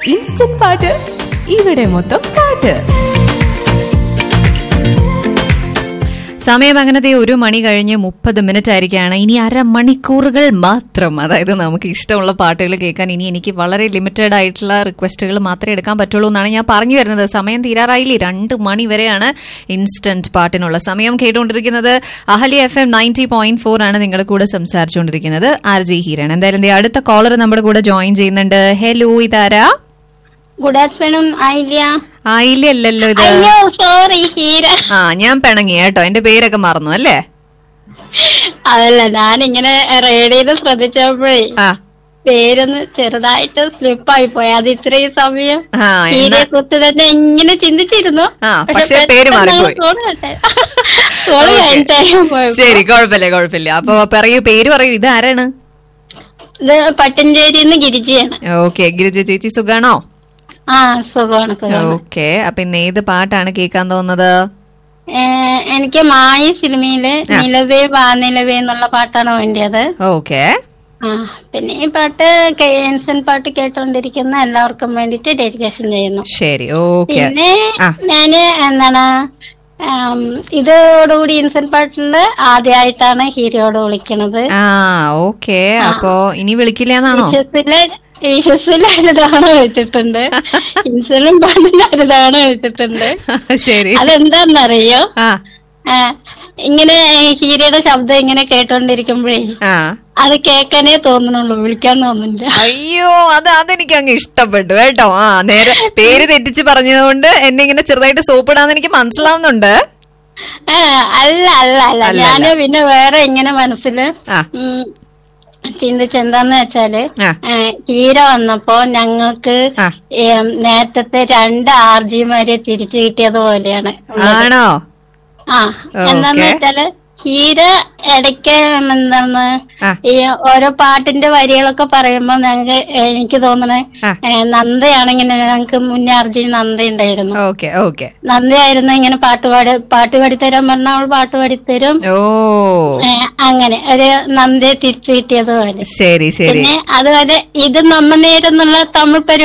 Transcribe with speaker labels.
Speaker 1: Instant പാട്ട് ഇവിടെ മൊത്തം പാട്ട്
Speaker 2: സമയം അങ്ങനത്തെ ഒരു മണി കഴിഞ്ഞ് മുപ്പത് മിനിറ്റ് ആയിരിക്കുകയാണ് ഇനി അരമണിക്കൂറുകൾ മാത്രം അതായത് നമുക്ക് ഇഷ്ടമുള്ള പാട്ടുകൾ കേൾക്കാൻ ഇനി എനിക്ക് വളരെ ലിമിറ്റഡ് ആയിട്ടുള്ള റിക്വസ്റ്റുകൾ മാത്രമേ എടുക്കാൻ പറ്റുള്ളൂ എന്നാണ് ഞാൻ പറഞ്ഞു വരുന്നത് സമയം തീരാറായില്ലേ രണ്ട് മണി വരെയാണ് ഇൻസ്റ്റന്റ് പാട്ടിനുള്ള സമയം കേട്ടുകൊണ്ടിരിക്കുന്നത് Ahalia F M ninety point four ആണ് നിങ്ങളുടെ കൂടെ സംസാരിച്ചുകൊണ്ടിരിക്കുന്നത് ആർ ജി ഹീരൻ എന്തായാലും ദേ അടുത്ത കോളർ നമ്മുടെ കൂടെ ജോയിൻ ചെയ്യുന്നുണ്ട് ഹലോ ഇതാരാ
Speaker 3: ഗുഡ് ആഫ്റ്റർനൂൺ ആയില്ല
Speaker 2: ആയില്ലല്ലോ ഇത്
Speaker 3: അയ്യോ സോറി ഹീര
Speaker 2: ആ ഞാൻ പിണങ്ങി കേട്ടോ എന്റെ പേരൊക്കെ മറന്നു അല്ലേ
Speaker 3: അതല്ല ഞാനിങ്ങനെ റേഡിയോയിൽ ശ്രദ്ധിച്ചപ്പോഴേ
Speaker 2: ആ
Speaker 3: പേരൊന്ന് ചെറുതായിട്ട് സ്ലിപ്പായി പോയി അത് ഇത്രയും സമയം
Speaker 2: ആ,
Speaker 3: ഹീരെ
Speaker 2: എന്നാ-
Speaker 3: കുത്ത് തന്നെ ഇങ്ങനെ ചിന്തിച്ചിരുന്നു
Speaker 2: ആ, പക്ഷേ പേര് മാറിപ്പോയി.
Speaker 3: കോള് കഴിഞ്ഞിട്ടായി പോയി
Speaker 2: ശരി കുഴപ്പമില്ല കുഴപ്പമില്ല അപ്പൊ പറയൂ പേര് പറയൂ ഇത് ആരാണ്
Speaker 3: ഇത് പട്ടഞ്ചേരിന്ന് ഗിരിജയാണ്
Speaker 2: ഓക്കെ ഗിരിജ ചേച്ചി സുഖാണോ
Speaker 3: ആ സുഖമാണ് സുഖമാണ്
Speaker 2: ഓക്കെ അപ്പൊ ഇന്ന് ഏത് പാട്ടാണ് കേൾക്കാൻ തോന്നുന്നത്
Speaker 3: ഏ, എനിക്ക് മായ സിനിമയില് നിലവേ വാ നിലവേ എന്നുള്ള പാട്ടാണ് വേണ്ടിയത്
Speaker 2: ഓക്കെ
Speaker 3: ആ പിന്നെ ഈ പാട്ട് കേൻസൺ പാട്ട് കേട്ടോണ്ടിരിക്കുന്ന എല്ലാവർക്കും വേണ്ടിട്ട് ഡെഡിക്കേഷൻ ചെയ്യുന്നു
Speaker 2: ശരി ഓക്കെ
Speaker 3: പിന്നെ
Speaker 2: ആ.
Speaker 3: ഞാന് എന്താണ് ആം, ഇതോടുകൂടി ഇൻസൺ പാട്ടില് ആദ്യമായിട്ടാണ് ഹീരോയോട് വിളിക്കണത്
Speaker 2: ആ ഓക്കെ അപ്പൊ ഇനി വിളിക്കില്ല എന്നാണോ
Speaker 3: വിശ്വസില് വിശ്വസില് അരുതാണ് വെച്ചിട്ടുണ്ട് ഇൻസലും പാട്ടിന് അരുതാണ് വെച്ചിട്ടുണ്ട്
Speaker 2: ശരി
Speaker 3: അതെന്താന്നറിയോ
Speaker 2: ആ
Speaker 3: ആ, ഇങ്ങനെ ഹീരയുടെ ശബ്ദം ഇങ്ങനെ കേട്ടോണ്ടിരിക്കുമ്പോഴേ
Speaker 2: ആ
Speaker 3: അത് കേൾക്കാനേ തോന്നുന്നുള്ളൂ വിളിക്കാൻ തോന്നുന്നില്ല
Speaker 2: അയ്യോ അത് അതെനിക്ക് അങ്ങ് ഇഷ്ടപ്പെട്ടു കേട്ടോ ആ നേരെ പേര് തെറ്റിച്ച് പറഞ്ഞതുകൊണ്ട് എന്നെ ഇങ്ങനെ ചെറുതായിട്ട് സോപ്പിടാന്ന് എനിക്ക് മനസ്സിലാവുന്നുണ്ട്
Speaker 3: ആ, അല്ല അല്ല അല്ല
Speaker 2: അല്ല,
Speaker 3: ഞാന് പിന്നെ വേറെ ഇങ്ങനെ മനസ്സില്
Speaker 2: ആ.
Speaker 3: ഉം, ചിന്തിച്ചെന്താന്ന് വെച്ചാല്
Speaker 2: ആ.
Speaker 3: ഏ, ഹീര വന്നപ്പോ ഞങ്ങൾക്ക്
Speaker 2: ആ.
Speaker 3: ഏം, നേരത്തെ രണ്ട് ആർജിമാരെ തിരിച്ചു കിട്ടിയത് പോലെയാണ്
Speaker 2: ആണോ
Speaker 3: ആ
Speaker 2: ഓക്കേ.
Speaker 3: എന്താന്ന് വെച്ചാല് ഹീര ഇടയ്ക്ക് എന്താണ്
Speaker 2: ആ.
Speaker 3: ഈ ഓരോ പാട്ടിന്റെ വരികളൊക്കെ പറയുമ്പോ ഞങ്ങക്ക് എനിക്ക് തോന്നണേ
Speaker 2: ആ.
Speaker 3: ഏ, നന്ദയാണെങ്കിൽ ഞങ്ങക്ക് മുന്നേ അർജുൻ നന്ദ ഉണ്ടായിരുന്നു
Speaker 2: ഓക്കെ ഓക്കെ
Speaker 3: നന്ദയായിരുന്നു ഇങ്ങനെ പാട്ട് പാടി പാട്ട് പാടിത്തരാൻ പറഞ്ഞാൽ അവൾ പാട്ട് പാടിത്തരും
Speaker 2: ഓ
Speaker 3: ഏ, അങ്ങനെ ഒരു നന്ദയെ തിരിച്ചു കിട്ടിയത് പോലെ
Speaker 2: ശരി ശരി
Speaker 3: പിന്നെ അതുപോലെ ഇത് നമ്മ നേരെന്നുള്ള തമിഴ് പരിപാടി